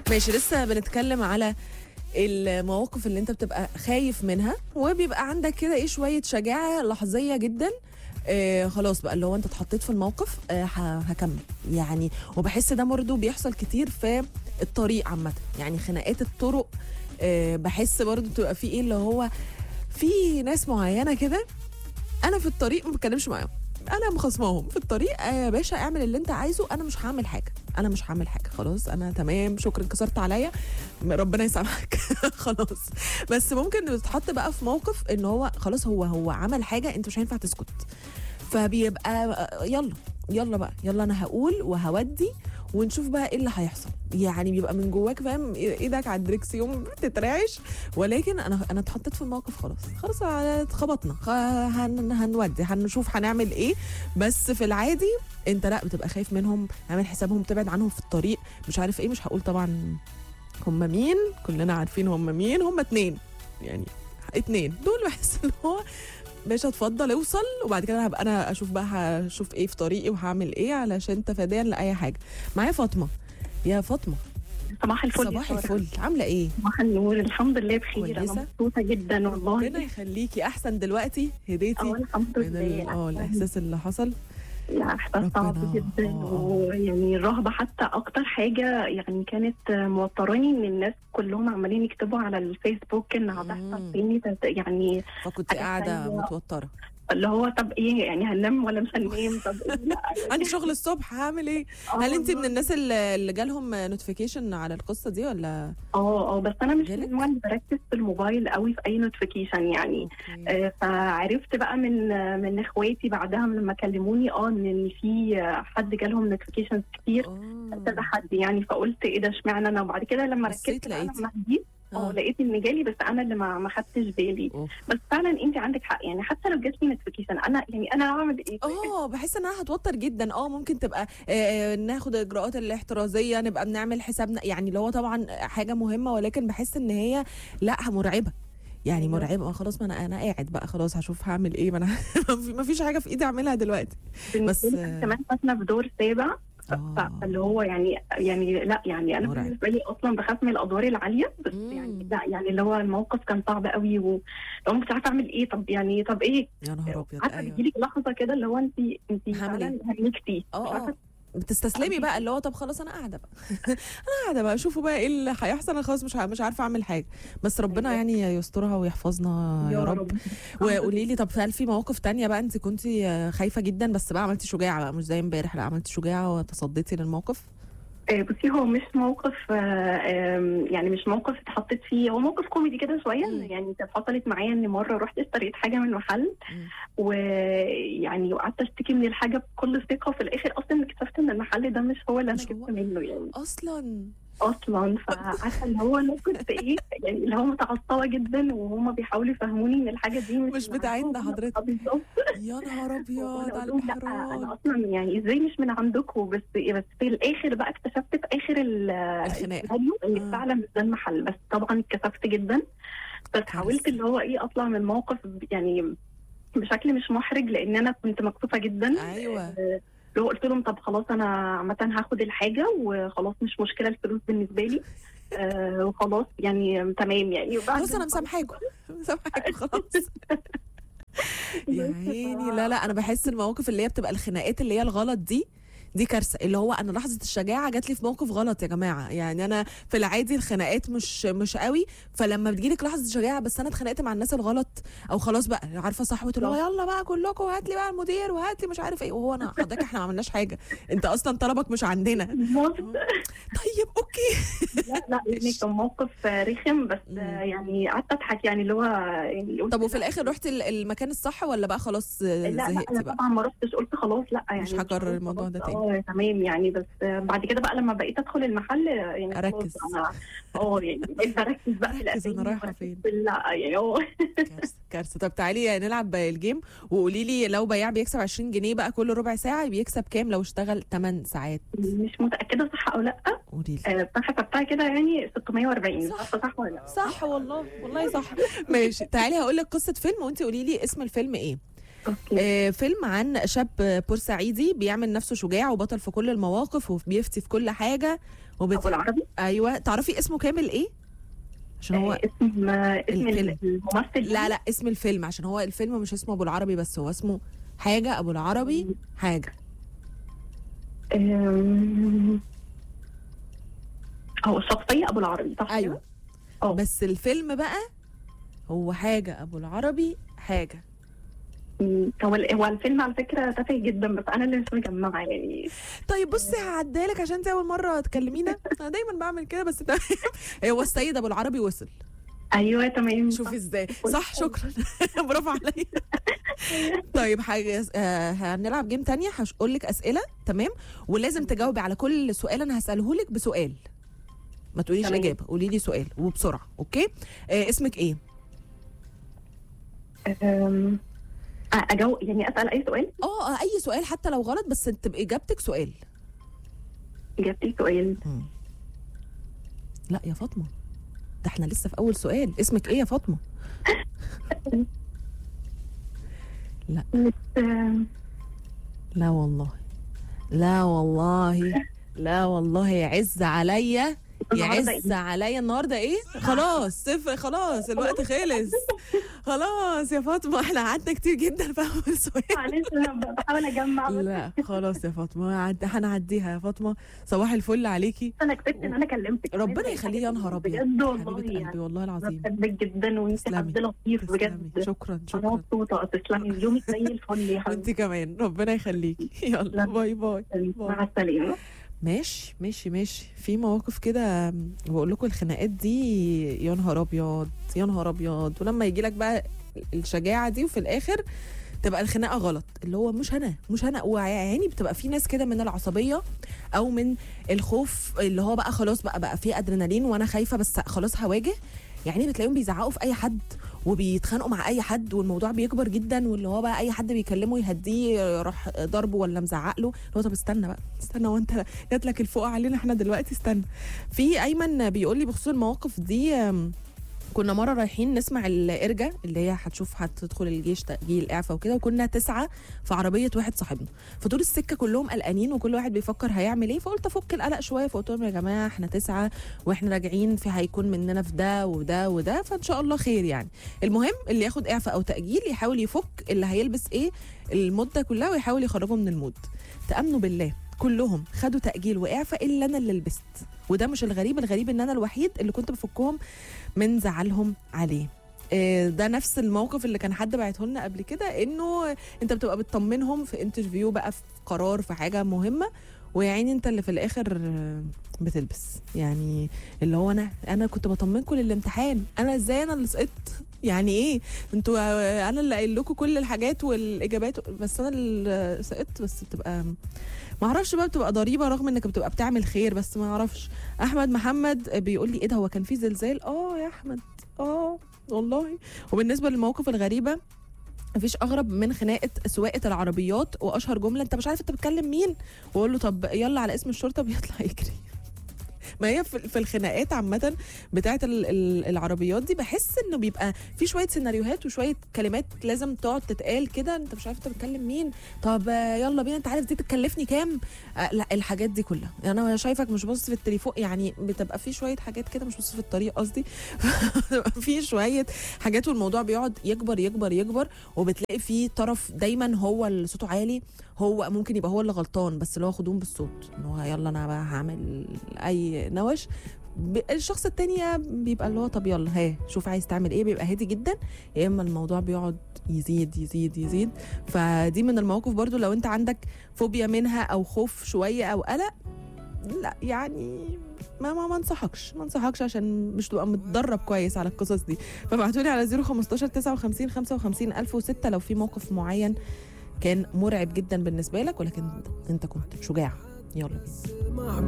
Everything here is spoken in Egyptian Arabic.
ماشي لسه بنتكلم على المواقف اللي انت بتبقى خايف منها وبيبقى عندك كده ايه شويه شجاعه لحظيه جدا آه خلاص بقى اللي هو انت اتحطيت في الموقف آه ه- هكمل يعني وبحس ده برضه بيحصل كتير في الطريق عامه يعني خناقات الطرق آه بحس برضه بتبقى في ايه اللي هو في ناس معينه كده انا في الطريق ما بتكلمش معاهم انا مخصماهم في الطريق آه يا باشا اعمل اللي انت عايزه انا مش هعمل حاجه انا مش هعمل حاجه خلاص انا تمام شكرا كسرت عليا ربنا يسامحك خلاص بس ممكن تتحط بقى في موقف ان هو خلاص هو هو عمل حاجه انت مش هينفع تسكت فبيبقى آه، يلا يلا بقى يلا انا هقول وهودي ونشوف بقى ايه اللي هيحصل يعني بيبقى من جواك فاهم ايدك على الدريكسيون بتترعش ولكن انا انا اتحطيت في الموقف خلاص خلاص اتخبطنا خ- هن هنودي هنشوف هنعمل ايه بس في العادي انت لا بتبقى خايف منهم عامل حسابهم تبعد عنهم في الطريق مش عارف ايه مش هقول طبعا هم مين كلنا عارفين هم مين هم اتنين يعني اتنين دول بحس ان هو باشا اتفضل اوصل وبعد كده هبقى انا اشوف بقى هشوف ايه في طريقي وهعمل ايه علشان تفاديا لاي حاجه معايا فاطمه يا فاطمه صباح الفل يا صباح سارة. الفل عامله ايه صباح النور الحمد لله بخير كويسة؟ انا مبسوطه جدا ربنا والله يخليكي احسن دلوقتي هديتي اه الحمد من ال- لله اه الاحساس اللي حصل لا احساس ربنا- صعب جدا آه. ويعني الرهبه حتى اكتر حاجه يعني كانت موتراني ان الناس كلهم عمالين يكتبوا على الفيسبوك ان مم. هتحصل تاني تت- يعني فكنت حاجة قاعده تانية. متوتره اللي هو طب ايه يعني هننام ولا مش هننام طب إيه لا عندي شغل الصبح هعمل ايه آه هل انت من والله. الناس اللي اللي جالهم نوتيفيكيشن على القصه دي ولا اه اه بس انا مش جالك؟ من النوع اللي بركز في الموبايل قوي في اي نوتيفيكيشن يعني أوكي. آه، فعرفت بقى من آه، من اخواتي بعدها لما كلموني اه ان في آه، حد جالهم نوتيفيكيشنز كتير آه. كذا حد يعني فقلت ايه ده اشمعنى انا وبعد كده لما بصيت ركزت بقى لقيتي. لما هديت اه آه. لقيت ان جالي بس انا اللي ما ما خدتش بالي أوف. بس فعلا انت عندك حق يعني حتى لو جات لي نوتيفيكيشن انا يعني انا هعمل ايه اه بحس انها هتوتر جدا اه ممكن تبقى آه ناخد الاجراءات الاحترازيه نبقى بنعمل حسابنا يعني اللي هو طبعا حاجه مهمه ولكن بحس ان هي لا مرعبه يعني أيوة. مرعبه آه خلاص ما انا انا قاعد بقى خلاص هشوف هعمل ايه ما انا ما فيش حاجه في ايدي اعملها دلوقتي بالنسبه بس- لي أنا كمان ساكنه في دور سابع ف- آه. ف- فاللي هو يعني يعني لا يعني انا مرعب. بالنسبه لي اصلا بخاف من الادوار العاليه بس مم. يعني لا يعني اللي هو الموقف كان صعب قوي ولو مش عارفه اعمل ايه طب يعني طب ايه يا نهار ابيض عارفه ايوه بيجيلك لحظه كده اللي هو انت انت هعمل فعلا إيه؟ هنكتي اه اه بتستسلمي بقى اللي هو طب خلاص انا قاعده بقى انا قاعده بقى شوفوا بقى ايه اللي هيحصل انا خلاص مش ع- مش عارفه اعمل حاجه بس ربنا أيوة. يعني يسترها ويحفظنا يا رب وقولي لي طب هل في مواقف تانية بقى انت كنت خايفه جدا بس بقى عملتي شجاعه بقى مش زي امبارح لا عملتي شجاعه وتصديتي للموقف آه، بصي هو مش موقف آه، آم، يعني مش موقف اتحطيت فيه هو موقف كوميدي كده شويه مم. يعني كانت حصلت معايا ان مره رحت اشتريت حاجه من محل مم. ويعني وقعدت اشتكي من الحاجه بكل ثقه وفي الاخر اصلا اكتشفت ان المحل ده مش هو اللي انا مش هو. جبت منه يعني اصلا اصلا فعارفه اللي هو انا كنت ايه يعني اللي هو متعصبه جدا وهم بيحاولوا يفهموني ان الحاجه دي مش مش من بتاعتنا عندهم. حضرتك. آه، بالظبط يا نهار ابيض وأنا على أقول لهم لا الاحراج انا اصلا يعني ازاي مش من عندكم بس بس في الاخر بقى اكتشفت في اخر ال- الخناقة. الفيديو آه. ان فعلا مش ده المحل بس طبعا اتكسفت جدا بس حاولت كارثة. اللي هو ايه اطلع من الموقف يعني بشكل مش محرج لان انا كنت مكسوفه جدا ايوه آه، اللي هو قلت لهم طب خلاص انا عامه هاخد الحاجه وخلاص مش مشكله الفلوس بالنسبه لي آه وخلاص يعني تمام يعني وبعد خلاص انا ما مسامحاكم مسامحاكم خلاص يا عيني لا لا انا بحس المواقف اللي هي بتبقى الخناقات اللي هي الغلط دي دي كارثه اللي هو انا لحظه الشجاعه جات لي في موقف غلط يا جماعه يعني انا في العادي الخناقات مش مش قوي فلما بتجيلك لحظه شجاعه بس انا اتخانقت مع الناس الغلط او خلاص بقى عارفه صاحبه اللي هو يلا بقى كلكم هات لي بقى المدير وهات لي مش عارف ايه وهو انا حضرتك احنا ما عملناش حاجه انت اصلا طلبك مش عندنا بالظبط. طيب اوكي لا لا يعني كان موقف رخم بس مم. يعني قعدت اضحك يعني اللي هو يعني قلت طب وفي لا، الاخر رحتي ال- المكان الصح ولا بقى خلاص لا لا زهقتي انا بقى طبعا ما رحتش قلت خلاص لا يعني مش هكرر خلاص الموضوع ده خلاص. تاني. اه تمام يعني بس بعد كده بقى لما بقيت ادخل المحل يعني خلاص أركز. انا اه يعني بقيت بركز بقى في أركز أنا الاسامي رايحة وأركز فين. في- لا يعني اه كارثه كارثه طب تعالي نلعب الجيم وقولي لي لو بياع بيكسب 20 جنيه بقى كل ربع ساعه بيكسب كام لو اشتغل 8 ساعات مش متاكده صح او لا قولي لي آه، بس حسبتها كده يعني 640 مش صح. عارفه صح ولا لا صح والله والله صح ماشي تعالي هقول لك قصه فيلم وانت قولي لي اسم الفيلم ايه اوكي آه فيلم عن شاب بورسعيدي بيعمل نفسه شجاع وبطل في كل المواقف وبيفتي في كل حاجه ابو وبت... العربي ايوه تعرفي اسمه كامل ايه عشان هو آه، اسم آه، اسم الفيلم. الممثل لا لا اسم الفيلم عشان هو الفيلم مش اسمه ابو العربي بس هو اسمه حاجه ابو العربي حاجه آم، هو الشخصيه ابو العربي صح ايوه كده؟ اه بس الفيلم بقى هو حاجه ابو العربي حاجه مم، هو ال- هو الفيلم على فكره تافه جدا بس انا اللي مش مجمعه يعني طيب بصي هعديها لك عشان انت اول مره تكلمينا انا دايما بعمل كده بس تمام هو السيد ابو العربي وصل ايوه تمام شوفي ازاي صح شكرا برافو عليا طيب حاجه آه هنلعب جيم تانية هقول لك اسئله تمام ولازم تجاوبي على كل سؤال انا هساله لك بسؤال ما تقوليش تمام. اجابه قولي لي سؤال وبسرعه اوكي آه اسمك ايه أم، آه، اجاوب يعني اسال اي سؤال اه آه، اي سؤال حتى لو غلط بس تبقى اجابتك سؤال اجابتي سؤال لا يا فاطمه ده احنا لسه في اول سؤال اسمك ايه يا فاطمه أم، لا والله لا والله لا والله يعز عليا النهاردة يعز عليا النهارده ايه خلاص صفر خلاص الوقت خلص خلاص يا فاطمه احنا قعدنا كتير جدا في اول سؤال معلش انا بحاول اجمع بس لا خلاص يا فاطمه عد- هنعديها يا فاطمه صباح الفل عليكي انا كسبت ان انا كلمتك ربنا يخليه يا نهار ابيض بجد والله حبيبه قلبي يعني والله انا العظيم بحبك جدا وانت تسلمي. حد لطيف تسلمي. بجد شكرا انا شكرا مبسوطه تسلمي يومك زي الفل يا وانت حبيبتي كمان ربنا يخليكي يلا لا. باي باي مع السلامه ماشي ماشي ماشي في مواقف كده بقول لكم الخناقات دي يا نهار ابيض يا نهار ابيض ولما يجي لك بقى الشجاعه دي وفي الاخر تبقى الخناقه غلط اللي هو مش انا مش انا وعيني بتبقى في ناس كده من العصبيه او من الخوف اللي هو بقى خلاص بقى بقى في ادرينالين وانا خايفه بس خلاص هواجه يعني بتلاقيهم بيزعقوا في اي حد وبيتخانقوا مع اي حد والموضوع بيكبر جدا واللي هو بقى اي حد بيكلمه يهديه راح ضربه ولا مزعق له اللي هو طب استنى بقى استنى وانت جات لك الفوق علينا احنا دلوقتي استنى في ايمن بيقول لي بخصوص المواقف دي أم، كنا مره رايحين نسمع الارجه اللي هي هتشوف هتدخل الجيش تاجيل اعفاء وكده وكنا تسعه في عربيه واحد صاحبنا فطول السكه كلهم قلقانين وكل واحد بيفكر هيعمل ايه فقلت افك القلق شويه فقلت لهم يا جماعه احنا تسعه واحنا راجعين في هيكون مننا في ده وده وده فان شاء الله خير يعني المهم اللي ياخد اعفاء او تاجيل يحاول يفك اللي هيلبس ايه المده كلها ويحاول يخرجه من المود تامنوا بالله كلهم خدوا تاجيل واعفاء الا انا اللي لبست وده مش الغريب الغريب ان انا الوحيد اللي كنت بفكهم من زعلهم عليه آه، ده نفس الموقف اللي كان حد بعته لنا قبل كده انه انت بتبقى بتطمنهم في انترفيو بقى في قرار في حاجه مهمه ويا عيني انت اللي في الاخر آه، بتلبس يعني اللي هو انا انا كنت بطمنكم للامتحان انا ازاي انا اللي سقطت يعني ايه انتوا آه، انا اللي قايل لكم كل الحاجات والاجابات بس انا اللي سقطت بس بتبقى ما اعرفش بقى بتبقى ضريبه رغم انك بتبقى بتعمل خير بس ما اعرفش احمد محمد بيقول لي ايه ده هو كان في زلزال اه يا احمد اه والله وبالنسبه للمواقف الغريبه مفيش اغرب من خناقه سواقه العربيات واشهر جمله انت مش عارف انت بتكلم مين واقول له طب يلا على اسم الشرطه بيطلع يجري ما هي في في الخناقات عامة بتاعت ال- ال- العربيات دي بحس انه بيبقى في شوية سيناريوهات وشوية كلمات لازم تقعد تتقال كده انت مش عارف انت بتكلم مين طب آه، يلا بينا انت عارف دي تكلفني كام آه لا الحاجات دي كلها انا شايفك مش باصص في التليفون يعني بتبقى في شوية حاجات كده مش باصص في الطريق قصدي بتبقى في شوية حاجات والموضوع بيقعد يكبر يكبر يكبر وبتلاقي في طرف دايما هو اللي صوته عالي هو ممكن يبقى هو اللي غلطان بس اللي هو خدوم بالصوت ان هو يلا انا بقى هعمل اي نوش ب- الشخص التاني بيبقى اللي هو طب يلا ها شوف عايز تعمل ايه بيبقى هادي جدا يا اما الموضوع بيقعد يزيد يزيد يزيد فدي من المواقف برضو لو انت عندك فوبيا منها او خوف شويه او قلق لا يعني ما ما ما انصحكش ما انصحكش عشان مش تبقى متدرب كويس على القصص دي فابعتوا لي على 015 59 55 1006 لو في موقف معين كان مرعب جدا بالنسبه لك ولكن انت كنت شجاع يلا بينا